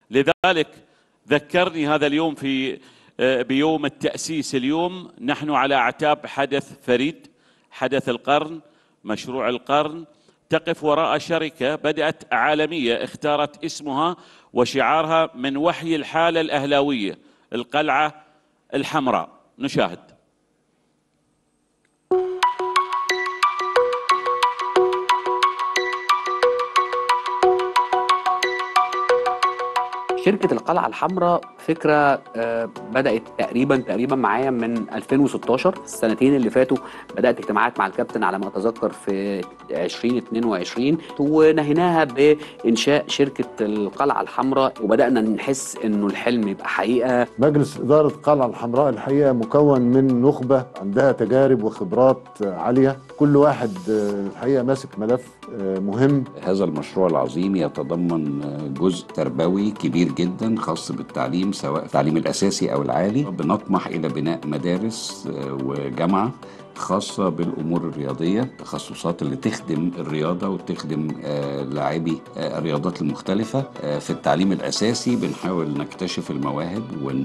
لذلك ذكرني هذا اليوم في آه، بيوم التأسيس اليوم نحن على أعتاب حدث فريد حدث القرن مشروع القرن تقف وراء شركة بدأت عالمية اختارت اسمها وشعارها من وحي الحالة الأهلاوية القلعة الحمراء نشاهد شركة القلعة الحمراء فكرة آه، بدأت تقريبا تقريبا معايا من 2016 السنتين اللي فاتوا بدأت اجتماعات مع الكابتن على ما أتذكر في 2022 ونهيناها بإنشاء شركة القلعة الحمراء وبدأنا نحس إنه الحلم يبقى حقيقة مجلس إدارة القلعة الحمراء الحقيقة مكون من نخبة عندها تجارب وخبرات عالية كل واحد آه، الحقيقة ماسك ملف آه، مهم هذا المشروع العظيم يتضمن جزء تربوي كبير جدا خاص بالتعليم سواء التعليم الأساسي أو العالي بنطمح إلى بناء مدارس آه، وجامعة خاصة بالأمور الرياضية التخصصات اللي تخدم الرياضة وتخدم آه، لاعبي آه، الرياضات المختلفة آه، في التعليم الأساسي بنحاول نكتشف المواهب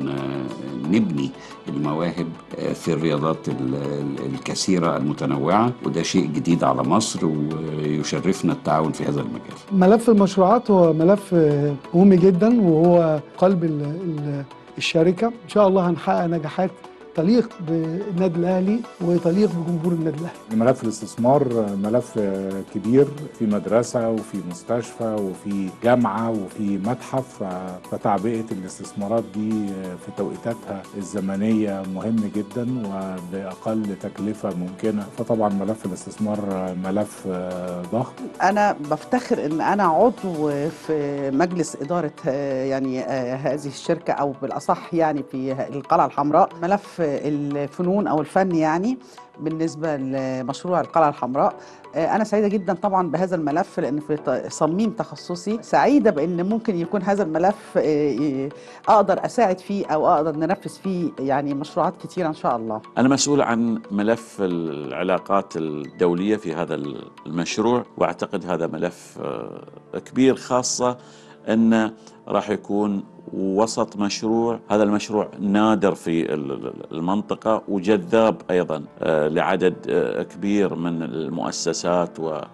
ونبني المواهب آه، في الرياضات ال- ال- الكثيرة المتنوعة وده شيء جديد على مصر ويشرفنا التعاون في هذا المجال ملف المشروعات هو ملف آه، مهم جدا وهو قلب ال- ال- الشركة إن شاء الله هنحقق نجاحات تليق بالنادي الأهلي وتليق بجمهور النادي الأهلي ملف الاستثمار ملف كبير في مدرسة وفي مستشفى وفي جامعة وفي متحف فتعبئة الاستثمارات دي في توقيتاتها الزمنية مهم جدا وبأقل تكلفة ممكنة فطبعا ملف الاستثمار ملف ضخم أنا بفتخر إن أنا عضو في مجلس إدارة آه، يعني آه، هذه الشركة أو بالأصح يعني في القلعة الحمراء ملف الفنون أو الفن يعني بالنسبة لمشروع القلعة الحمراء آه، أنا سعيدة جدا طبعا بهذا الملف لأن في ت- صميم تخصصي سعيدة بأن ممكن يكون هذا الملف آه، أقدر أساعد فيه أو أقدر ننفذ فيه يعني مشروعات كتيرة إن شاء الله أنا مسؤول عن ملف العلاقات الدولية في هذا المشروع وأعتقد هذا ملف آه، كبير خاصة أنه راح يكون وسط مشروع هذا المشروع نادر في ال- ال- المنطقة وجذاب أيضا آه، لعدد آه، كبير من المؤسسات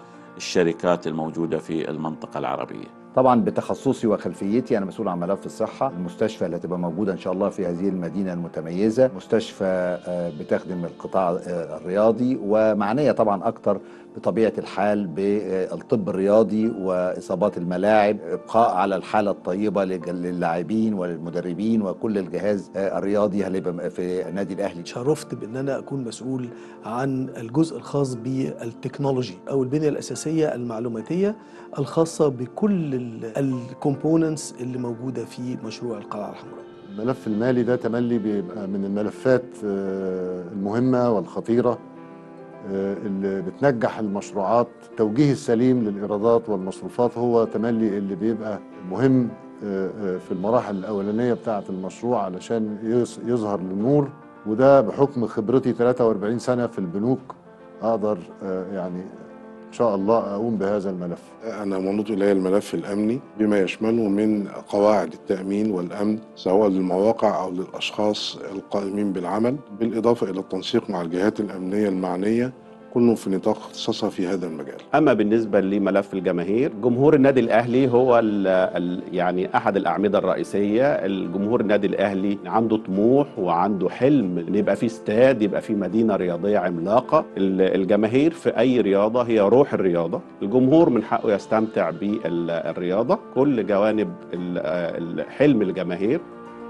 والشركات الموجودة في المنطقة العربية طبعا بتخصصي وخلفيتي انا مسؤول عن ملف الصحه المستشفى اللي هتبقى موجوده ان شاء الله في هذه المدينه المتميزه مستشفى آه، بتخدم القطاع آه، الرياضي ومعنيه طبعا اكتر بطبيعه الحال بالطب الرياضي واصابات الملاعب ابقاء على الحاله الطيبه لج- للاعبين وللمدربين وكل الجهاز آه، الرياضي هيبقى في النادي الاهلي شرفت بان انا اكون مسؤول عن الجزء الخاص بالتكنولوجي او البنيه الاساسيه المعلوماتيه الخاصه بكل الكومبوننتس اللي موجوده في مشروع القلعه الحمراء الملف المالي ده تملي بيبقى من الملفات آه، المهمة والخطيرة آه، اللي بتنجح المشروعات التوجيه السليم للإيرادات والمصروفات هو تملي اللي بيبقى مهم آه، آه، في المراحل الأولانية بتاعة المشروع علشان يص- يظهر للنور وده بحكم خبرتي 43 سنة في البنوك أقدر آه، يعني إن شاء الله أقوم بهذا الملف أنا منوط إلي الملف الأمني بما يشمله من قواعد التأمين والأمن سواء للمواقع أو للأشخاص القائمين بالعمل بالإضافة إلى التنسيق مع الجهات الأمنية المعنية كل في نطاق اختصاصها في هذا المجال اما بالنسبه لملف الجماهير جمهور النادي الاهلي هو ال ال يعني احد الاعمده الرئيسيه الجمهور النادي الاهلي عنده طموح وعنده حلم ان يبقى في استاد يبقى في مدينه رياضيه عملاقه ال- الجماهير في اي رياضه هي روح الرياضه الجمهور من حقه يستمتع بالرياضه كل جوانب ال- الحلم الجماهير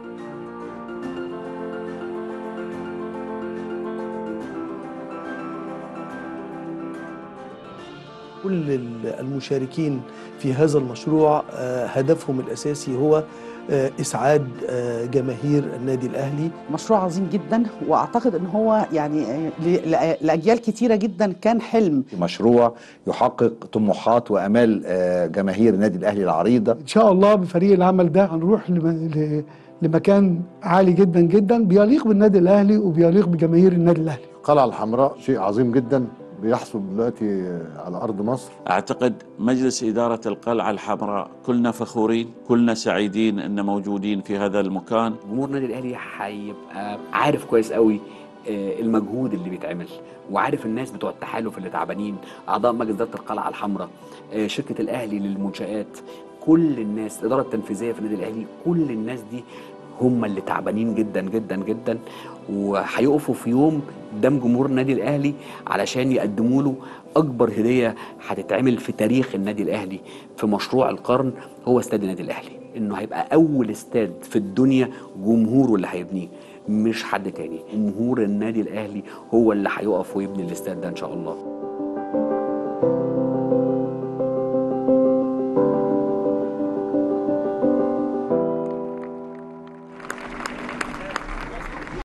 كل ال- المشاركين في هذا المشروع آه، هدفهم الاساسي هو آه، اسعاد آه، جماهير النادي الاهلي مشروع عظيم جدا واعتقد ان هو يعني آه، ل- ل- لاجيال كتيره جدا كان حلم مشروع يحقق طموحات وامال آه، جماهير النادي الاهلي العريضه إن شاء الله بفريق العمل ده هنروح لم- ل- لمكان عالي جدا جدا بيليق بالنادي الأهلي وبيليق بجماهير النادي الأهلي القلعة الحمراء شيء عظيم جدا بيحصل دلوقتي على ارض مصر أعتقد مجلس إدارة القلعة الحمراء كلنا فخورين كلنا سعيدين أن موجودين في هذا المكان جمهور النادي الاهلي هيبقى عارف كويس قوي آه، المجهود اللي بيتعمل وعارف الناس بتوع التحالف اللي تعبانين اعضاء مجلس اداره القلعه الحمراء آه، شركه الاهلي للمنشات كل الناس الاداره التنفيذيه في النادي الاهلي كل الناس دي هم اللي تعبانين جدا جدا جدا وهيقفوا في يوم قدام جمهور النادي الاهلي علشان يقدموا له اكبر هديه هتتعمل في تاريخ النادي الاهلي في مشروع القرن هو استاد النادي الاهلي انه هيبقى اول استاد في الدنيا جمهوره اللي هيبنيه مش حد تاني جمهور النادي الاهلي هو اللي هيقف ويبني الاستاد ده ان شاء الله